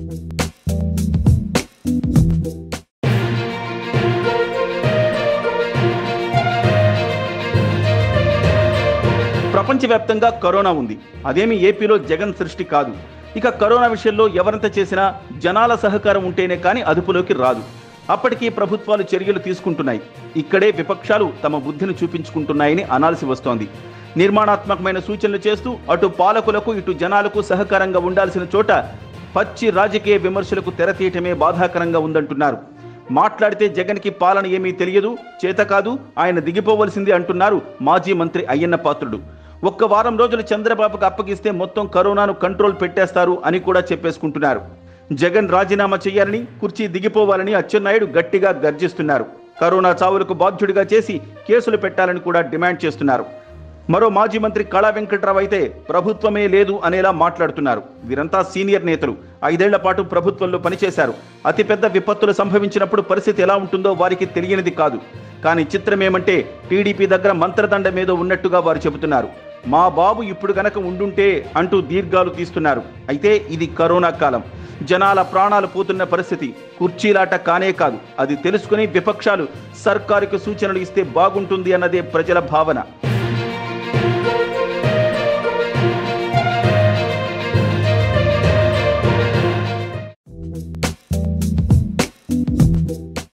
ప్రపంచవ్యాప్తంగా కరోనా ఉంది అదేమి ఏపీలో జగన్ సృష్టి కాదు ఇక కరోనా విషయంలో ఎవరంత చేసినా జనాల సహకారం ఉంటేనే కానీ అదుపులోకి రాదు అప్పటికీ ప్రభుత్వాలు చర్యలు తీసుకుంటున్నాయి ఇక్కడే విపక్షాలు తమ బుద్ధిని చూపించుకుంటున్నాయని అనాల్సి వస్తోంది నిర్మాణాత్మకమైన సూచనలు చేస్తూ అటు పాలకులకు ఇటు జనాలకు సహకారంగా ఉండాల్సిన చోట పచ్చి రాజకీయ విమర్శలకు తెరతీయటమే బాధాకరంగా ఉందంటున్నారు మాట్లాడితే జగన్కి పాలన ఏమీ తెలియదు చేత కాదు ఆయన దిగిపోవలసింది అంటున్నారు మాజీ మంత్రి అయ్యన్న పాత్రుడు ఒక్క వారం రోజులు చంద్రబాబుకు అప్పగిస్తే మొత్తం కరోనాను కంట్రోల్ పెట్టేస్తారు అని కూడా చెప్పేసుకుంటున్నారు జగన్ రాజీనామా చేయాలని కుర్చీ దిగిపోవాలని అచ్చెన్నాయుడు గట్టిగా గర్జిస్తున్నారు కరోనా చావులకు బాధ్యుడిగా చేసి కేసులు పెట్టాలని కూడా డిమాండ్ చేస్తున్నారు మరో మాజీ మంత్రి కళా వెంకట్రావు అయితే ప్రభుత్వమే లేదు అనేలా మాట్లాడుతున్నారు వీరంతా సీనియర్ నేతలు ఐదేళ్ల పాటు ప్రభుత్వంలో పనిచేశారు అతిపెద్ద విపత్తులు సంభవించినప్పుడు పరిస్థితి ఎలా ఉంటుందో వారికి తెలియనిది కాదు కానీ చిత్రం ఏమంటే టీడీపీ దగ్గర మంత్రదండం ఏదో ఉన్నట్టుగా వారు చెబుతున్నారు మా బాబు ఇప్పుడు గనక ఉండుంటే అంటూ దీర్ఘాలు తీస్తున్నారు అయితే ఇది కరోనా కాలం జనాల ప్రాణాలు పోతున్న పరిస్థితి కుర్చీలాట కానే కాదు అది తెలుసుకుని విపక్షాలు సర్కారుకు సూచనలు ఇస్తే బాగుంటుంది అన్నదే ప్రజల భావన